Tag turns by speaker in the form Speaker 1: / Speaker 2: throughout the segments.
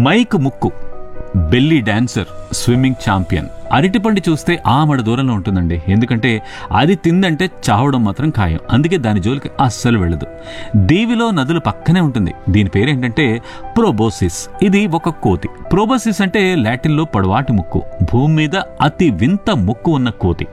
Speaker 1: mic ముక్కు belly dancer swimming champion అరటిపండు చూస్తే ఆమడ దూరంలో ఉంటుందండి ఎందుకంటే అది తిందంటే చావడం మాత్రం ఖాయం అందుకే దాని జోలికి అస్సలు వెళ్ళదు దీవిలో నదులు పక్కనే ఉంటుంది దీని పేరేంటంటే ప్రోబోసిస్ ఇది ఒక కోతి ప్రోబోసిస్ అంటే లాటిన్లో పొడవాటి ముక్కు భూమి మీద అతి వింత ముక్కు ఉన్న కోతి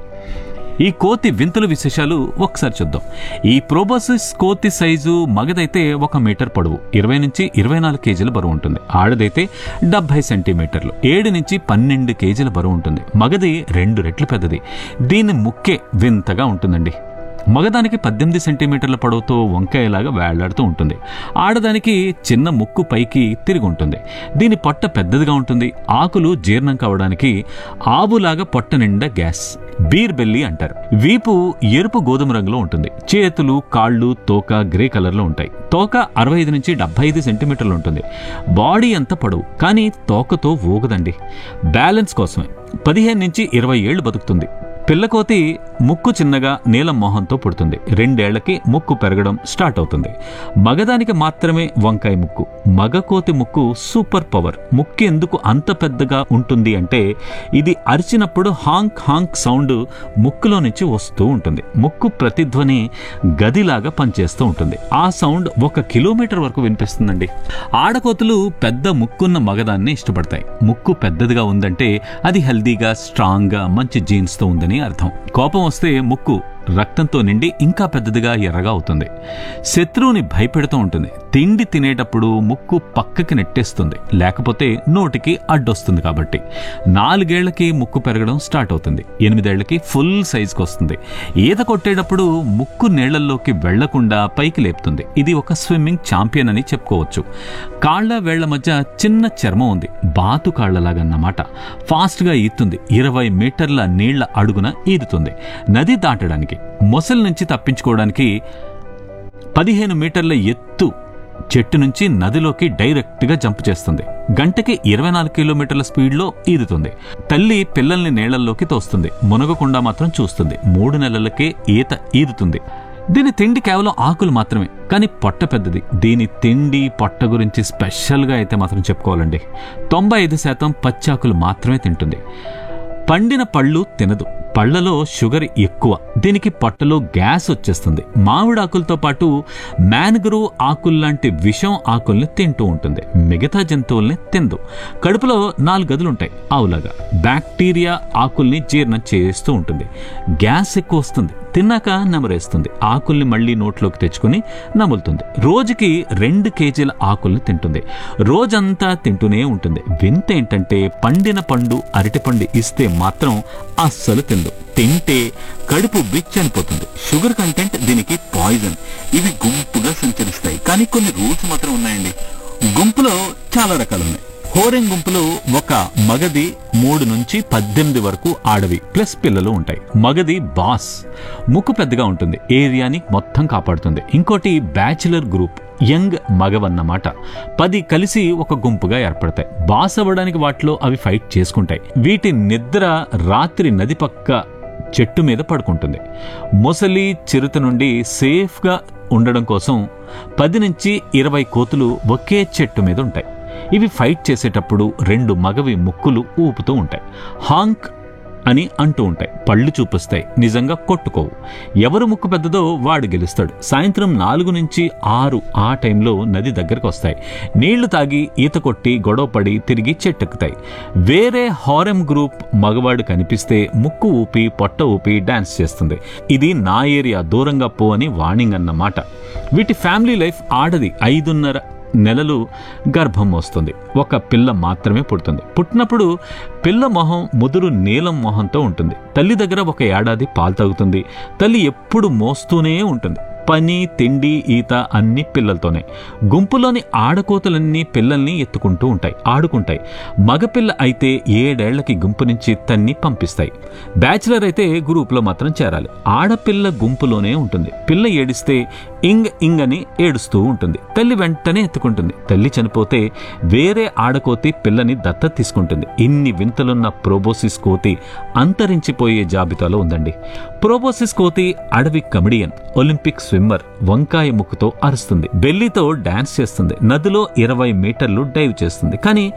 Speaker 1: ఈ కోతి వింతల విశేషాలు ఒకసారి చూద్దాం ఈ ప్రోబోసిస్ కోతి సైజు మగదైతే ఒక మీటర్ పొడవు ఇరవై నుంచి ఇరవై నాలుగు కేజీల బరువు ఉంటుంది ఆడదైతే డెబ్బై సెంటీమీటర్లు ఏడు నుంచి పన్నెండు కేజీల బరువు ఉంటుంది మగది రెండు రెట్లు పెద్దది దీని ముక్కే వింతగా ఉంటుందండి మగదానికి పద్దెనిమిది సెంటీమీటర్ల పొడవుతో వంకాయలాగా వేళ్లాడుతూ ఉంటుంది ఆడదానికి చిన్న ముక్కు పైకి తిరిగి ఉంటుంది దీని పొట్ట పెద్దదిగా ఉంటుంది ఆకులు జీర్ణం కావడానికి ఆవులాగా పొట్ట నిండా గ్యాస్ బీర్ బెల్లి అంటారు వీపు ఎరుపు గోధుమ రంగులో ఉంటుంది చేతులు కాళ్ళు తోక గ్రే కలర్లో ఉంటాయి తోక అరవై ఐదు నుంచి డెబ్బై ఐదు సెంటీమీటర్లు ఉంటుంది బాడీ అంత పొడవు కానీ తోకతో ఊగదండి బ్యాలెన్స్ కోసమే పదిహేను నుంచి ఇరవై ఏళ్ళు బతుకుతుంది పిల్లకోతి ముక్కు చిన్నగా నీలం మొహంతో పుడుతుంది రెండేళ్లకి ముక్కు పెరగడం స్టార్ట్ అవుతుంది మగదానికి మాత్రమే వంకాయ ముక్కు మగ కోతి ముక్కు సూపర్ పవర్ ముక్కు ఎందుకు అంత పెద్దగా ఉంటుంది అంటే ఇది అరిచినప్పుడు హాంక్ హాంక్ సౌండ్ ముక్కులో నుంచి వస్తూ ఉంటుంది ముక్కు ప్రతిధ్వని గదిలాగా పనిచేస్తూ ఉంటుంది ఆ సౌండ్ ఒక కిలోమీటర్ వరకు వినిపిస్తుందండి ఆడకోతులు పెద్ద ముక్కున్న మగదాన్ని ఇష్టపడతాయి ముక్కు పెద్దదిగా ఉందంటే అది హెల్దీగా స్ట్రాంగ్గా మంచి జీన్స్తో ఉందని అర్థం కోపం వస్తే ముక్కు రక్తంతో నిండి ఇంకా పెద్దదిగా ఎర్రగా అవుతుంది శత్రువుని భయపెడుతూ ఉంటుంది తిండి తినేటప్పుడు ముక్కు పక్కకి నెట్టేస్తుంది లేకపోతే నోటికి అడ్డొస్తుంది కాబట్టి నాలుగేళ్లకి ముక్కు పెరగడం స్టార్ట్ అవుతుంది ఎనిమిదేళ్లకి ఫుల్ సైజ్కి వస్తుంది ఈత కొట్టేటప్పుడు ముక్కు నీళ్లలోకి వెళ్లకుండా పైకి లేపుతుంది ఇది ఒక స్విమ్మింగ్ ఛాంపియన్ అని చెప్పుకోవచ్చు కాళ్ల వేళ్ల మధ్య చిన్న చర్మం ఉంది బాతు కాళ్లలాగన్నమాట ఫాస్ట్గా ఈతుంది ఇరవై మీటర్ల నీళ్ల అడుగున ఈదుతుంది నది దాటడానికి మొసలి నుంచి తప్పించుకోవడానికి పదిహేను మీటర్ల ఎత్తు చెట్టు నుంచి నదిలోకి డైరెక్ట్గా జంప్ చేస్తుంది గంటకి ఇరవై నాలుగు కిలోమీటర్ల స్పీడ్లో ఈదుతుంది తల్లి పిల్లల్ని నీళ్లల్లోకి తోస్తుంది మునగకుండా మాత్రం చూస్తుంది మూడు నెలలకే ఈత ఈదుతుంది దీని తిండి కేవలం ఆకులు మాత్రమే కానీ పొట్ట పెద్దది దీని తిండి పొట్ట గురించి స్పెషల్గా అయితే మాత్రం చెప్పుకోవాలండి తొంభై ఐదు శాతం పచ్చాకులు మాత్రమే తింటుంది పండిన పళ్ళు తినదు పళ్లలో షుగర్ ఎక్కువ దీనికి పొట్టలో గ్యాస్ వచ్చేస్తుంది మామిడి ఆకులతో పాటు మ్యాన్గ్రూవ్ ఆకుల్లాంటి విషం ఆకుల్ని తింటూ ఉంటుంది మిగతా జంతువుల్ని తిందు కడుపులో నాలుగు గదులు ఉంటాయి ఆవులాగా బ్యాక్టీరియా ఆకుల్ని జీర్ణం చేస్తూ ఉంటుంది గ్యాస్ ఎక్కువ వస్తుంది తిన్నాక నమరేస్తుంది ఆకుల్ని మళ్ళీ నోట్లోకి తెచ్చుకుని నములుతుంది రోజుకి రెండు కేజీల ఆకుల్ని తింటుంది రోజంతా తింటూనే ఉంటుంది వింత ఏంటంటే పండిన పండు అరటిపండు ఇస్తే మాత్రం అస్సలు తిందు తింటే కడుపు బిచ్చనిపోతుంది షుగర్ కంటెంట్ దీనికి పాయిజన్ ఇవి గుంపుగా సంచరిస్తాయి కానీ కొన్ని రూల్స్ మాత్రం ఉన్నాయండి గుంపులో చాలా రకాలు ఉన్నాయి హోరెం గుంపులో ఒక మగది మూడు నుంచి పద్దెనిమిది వరకు ఆడవి ప్లస్ పిల్లలు ఉంటాయి మగది బాస్ ముక్కు పెద్దగా ఉంటుంది ఏరియాని మొత్తం కాపాడుతుంది ఇంకోటి బ్యాచులర్ గ్రూప్ యంగ్ మగవన్నమాట పది కలిసి ఒక గుంపుగా ఏర్పడతాయి బాస్ అవ్వడానికి వాటిలో అవి ఫైట్ చేసుకుంటాయి వీటి నిద్ర రాత్రి నది పక్క చెట్టు మీద పడుకుంటుంది మొసలి చిరుత నుండి సేఫ్గా ఉండడం కోసం పది నుంచి ఇరవై కోతులు ఒకే చెట్టు మీద ఉంటాయి ఇవి ఫైట్ చేసేటప్పుడు రెండు మగవి ముక్కులు ఊపుతూ ఉంటాయి హాంక్ అని అంటూ ఉంటాయి పళ్ళు చూపిస్తాయి నిజంగా కొట్టుకోవు ఎవరు ముక్కు పెద్దదో వాడు గెలుస్తాడు సాయంత్రం నాలుగు నుంచి ఆరు ఆ టైంలో నది దగ్గరకు వస్తాయి నీళ్లు తాగి ఈత కొట్టి గొడవపడి తిరిగి చెట్టెక్కుతాయి వేరే హారెం గ్రూప్ మగవాడు కనిపిస్తే ముక్కు ఊపి పొట్ట ఊపి డాన్స్ చేస్తుంది ఇది నా ఏరియా దూరంగా పో అని వార్నింగ్ అన్నమాట వీటి ఫ్యామిలీ లైఫ్ ఆడది ఐదున్నర నెలలు గర్భం వస్తుంది ఒక పిల్ల మాత్రమే పుడుతుంది పుట్టినప్పుడు పిల్ల మొహం ముదురు నీలం మొహంతో ఉంటుంది తల్లి దగ్గర ఒక ఏడాది పాలు తాగుతుంది తల్లి ఎప్పుడు మోస్తూనే ఉంటుంది పని తిండి ఈత అన్ని పిల్లలతోనే గుంపులోని ఆడకోతలన్నీ పిల్లల్ని ఎత్తుకుంటూ ఉంటాయి ఆడుకుంటాయి మగపిల్ల అయితే ఏడేళ్లకి గుంపు నుంచి తన్ని పంపిస్తాయి బ్యాచిలర్ అయితే గ్రూప్లో మాత్రం చేరాలి ఆడపిల్ల గుంపులోనే ఉంటుంది పిల్ల ఏడిస్తే ఇంగ్ ఇంగ్ అని ఏడుస్తూ ఉంటుంది తల్లి వెంటనే ఎత్తుకుంటుంది తల్లి చనిపోతే వేరే ఆడకోతి పిల్లని దత్తత తీసుకుంటుంది ఇన్ని వింతలున్న ప్రోబోసిస్ కోతి అంతరించిపోయే జాబితాలో ఉందండి ప్రోబోసిస్ కోతి అడవి కమెడియన్ ఒలింపిక్ స్విమ్మర్ వంకాయ ముక్కుతో అరుస్తుంది బెల్లితో డాన్స్ చేస్తుంది నదిలో ఇరవై మీటర్లు డైవ్ చేస్తుంది కానీ